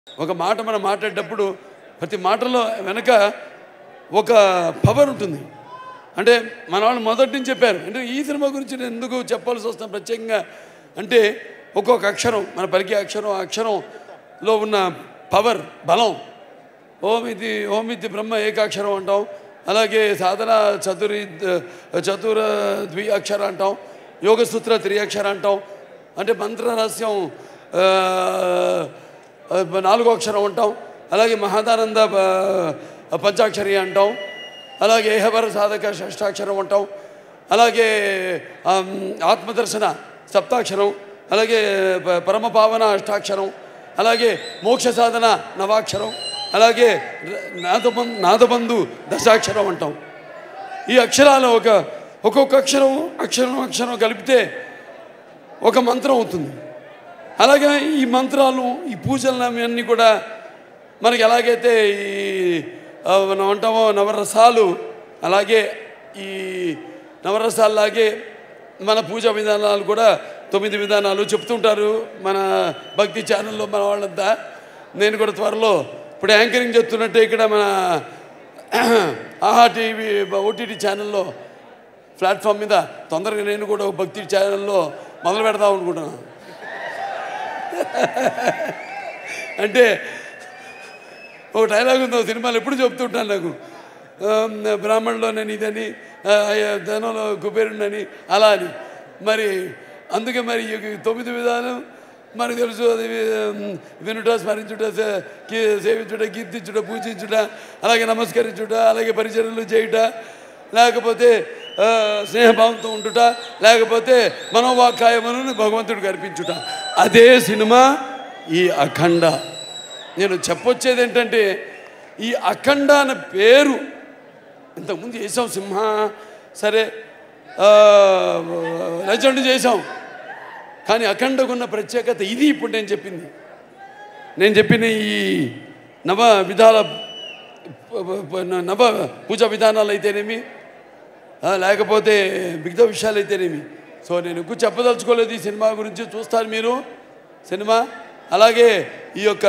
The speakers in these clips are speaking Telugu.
ఒక మాట మనం మాట్లాడేటప్పుడు ప్రతి మాటలో వెనక ఒక పవర్ ఉంటుంది అంటే మన వాళ్ళు మొదటి నుంచి చెప్పారు అంటే ఈ సినిమా గురించి నేను ఎందుకు చెప్పాల్సి వస్తాను ప్రత్యేకంగా అంటే ఒక్కొక్క అక్షరం మన పలికే అక్షరం ఆ అక్షరంలో ఉన్న పవర్ బలం ఓం ఇది ఓం ఇది బ్రహ్మ ఏకాక్షరం అంటాం అలాగే సాధన చతురి చతుర ద్వి అక్షర అంటాం యోగసూత్ర త్రియక్షర అంటాం అంటే మంత్ర రహస్యం ఆ, ఆ, నాలుగో అక్షరం అంటాం అలాగే మహాదానంద ఆ, పంచాక్షరి అంటాం అలాగే ఏహవర సాధక షష్టాక్షరం అంటాం అలాగే ఆమ్, ఆత్మదర్శన సప్తాక్షరం అలాగే ప- పరమ పావన అష్టాక్షరం అలాగే మోక్ష సాధన నవాక్షరం అలాగే ర- నాదబం నాదబంధు దశాక్షరం అంటాం ఈ అక్షరాలు ఒక ఒక్కొక్క అక్షరం అక్షరం అక్షరం కలిపితే ఒక మంత్రం అవుతుంది అలాగే ఈ మంత్రాలు ఈ పూజలు అన్నీ కూడా మనకి ఎలాగైతే ఈ ఆ, మనం అంటామో నవరసాలు అలాగే ఈ నవరసాల్లాగే మన పూజా విధానాలు కూడా తొమ్మిది విధానాలు చెప్తుంటారు మన భక్తి ఛానల్లో మన వాళ్ళంతా నేను కూడా త్వరలో ఇప్పుడు యాంకరింగ్ చెప్తున్నట్టే ఇక్కడ మన ఆహా టీవీ ఓటీటీ ఛానల్లో ప్లాట్ఫామ్ మీద తొందరగా నేను కూడా ఒక భక్తి ఛానల్లో మొదలు పెడదాం అనుకుంటున్నాను అంటే ఒక డైలాగ్ ఉంది ఒక సినిమాలు ఎప్పుడు చెప్తుంటాను నాకు ఆమ్, బ్రాహ్మణులో నేను ఇదని ఆ, అయ్య, ధనంలో కుబేరుడని అలా అని మరి అందుకే మరి ఈ తొమ్మిది విధానం మనకు తెలుసు అది ఉమ్, వినుట స్మరించుట సే- కీ- సేవించుట కీర్తించుట పూజించుట అలాగే నమస్కరించుట అలాగే పరిచర్యలు చేయుట లేకపోతే ఆ, స్నేహభావంతో ఉంటుట లేకపోతే మనోవాకాయమును భగవంతుడికి అర్పించుట అదే సినిమా ఈ అఖండ నేను చెప్పొచ్చేది ఏంటంటే ఈ అఖండ అనే పేరు ఇంతకుముందు చేసాం సింహ సరే ఆ, లెజెండ్ చేసాం కానీ అఖండకున్న ప్రత్యేకత ఇది ఇప్పుడు నేను చెప్పింది నేను చెప్పిన ఈ నవ విధాల నవ పూజా విధానాలు అయితేనేమి ఆ, లేకపోతే మిగతా విషయాలు అయితేనేమి సో నేను ఎక్కువ చెప్పదలుచుకోలేదు ఈ సినిమా గురించి చూస్తారు మీరు సినిమా అలాగే ఈ యొక్క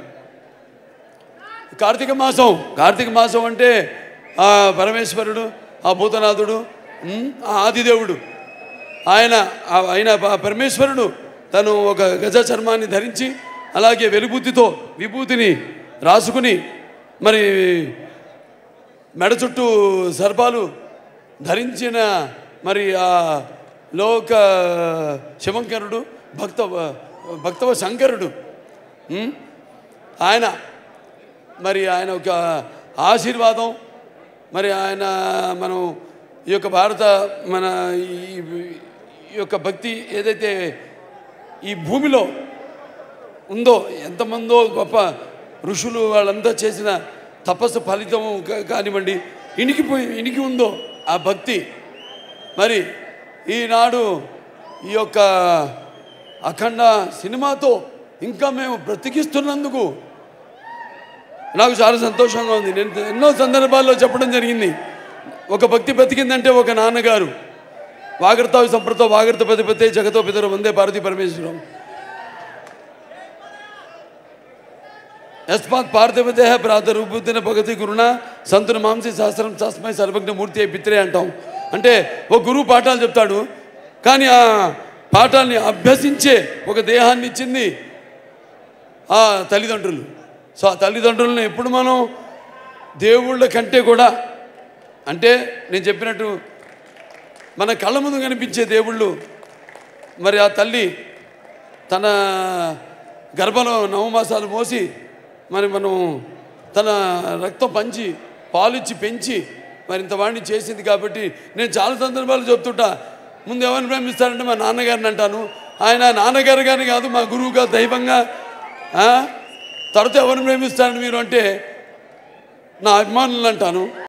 కార్తీక మాసం కార్తీక మాసం అంటే ఆ పరమేశ్వరుడు ఆ భూతనాథుడు ఉమ్, ఆ ఆదిదేవుడు ఆయన ఆ- ఆయన ప- పరమేశ్వరుడు తను ఒక గజ చర్మాన్ని ధరించి అలాగే వెలుబుద్ధితో విభూతిని రాసుకుని మరి మెడ చుట్టూ సర్పాలు ధరించిన మరి ఆ లోక శివంకరుడు భక్త భక్తవ శంకరుడు ఉమ్, ఆయన మరి ఆయన ఒక ఆశీర్వాదం మరి ఆయన మనం ఈ యొక్క భారత మన ఈ ఈ యొక్క భక్తి ఏదైతే ఈ భూమిలో ఉందో ఎంతమందో గొప్ప ఋషులు వాళ్ళంతా చేసిన తపస్సు ఫలితం కా- కానివ్వండి ఇనికిపోయి ఇనికి ఉందో ఆ భక్తి మరి ఈనాడు ఈ యొక్క అఖండ సినిమాతో ఇంకా మేము బ్రతికిస్తున్నందుకు నాకు చాలా సంతోషంగా ఉంది నేను ఎన్నో సందర్భాల్లో చెప్పడం జరిగింది ఒక భక్తి బ్రతికిందంటే ఒక నాన్నగారు వాగర్తావి సంప్రతో వాగర్త పతిపతే జగతో పితరు వందే భారతి పరమేశ్వరం యస్మాత్ పార్థివదేహ ప్రాతరూపుతిన భగతి గురుణ సంతున మాంసి శాస్త్రం తస్మై సర్వజ్ఞ మూర్తి అయి పిత్రే అంటాం అంటే ఒక గురువు పాఠాలు చెప్తాడు కానీ ఆ పాఠాన్ని అభ్యసించే ఒక దేహాన్ని ఇచ్చింది ఆ తల్లిదండ్రులు సో ఆ తల్లిదండ్రులను ఎప్పుడు మనం దేవుళ్ళ కంటే కూడా అంటే నేను చెప్పినట్టు మన కళ్ళ ముందు కనిపించే దేవుళ్ళు మరి ఆ తల్లి తన గర్భంలో నవమాసాలు మోసి మరి మనం తన రక్తం పంచి పాలిచ్చి పెంచి మరి ఇంత వాడిని చేసింది కాబట్టి నేను చాలా సందర్భాలు చెప్తుంటా ముందు ఎవరిని ప్రేమిస్తారంటే మా నాన్నగారిని అంటాను ఆయన నాన్నగారు కానీ కాదు మా గురువుగా దైవంగా ఆ? తర్వాత ఎవరిని ప్రేమిస్తారని మీరు అంటే నా అభిమానులు అంటాను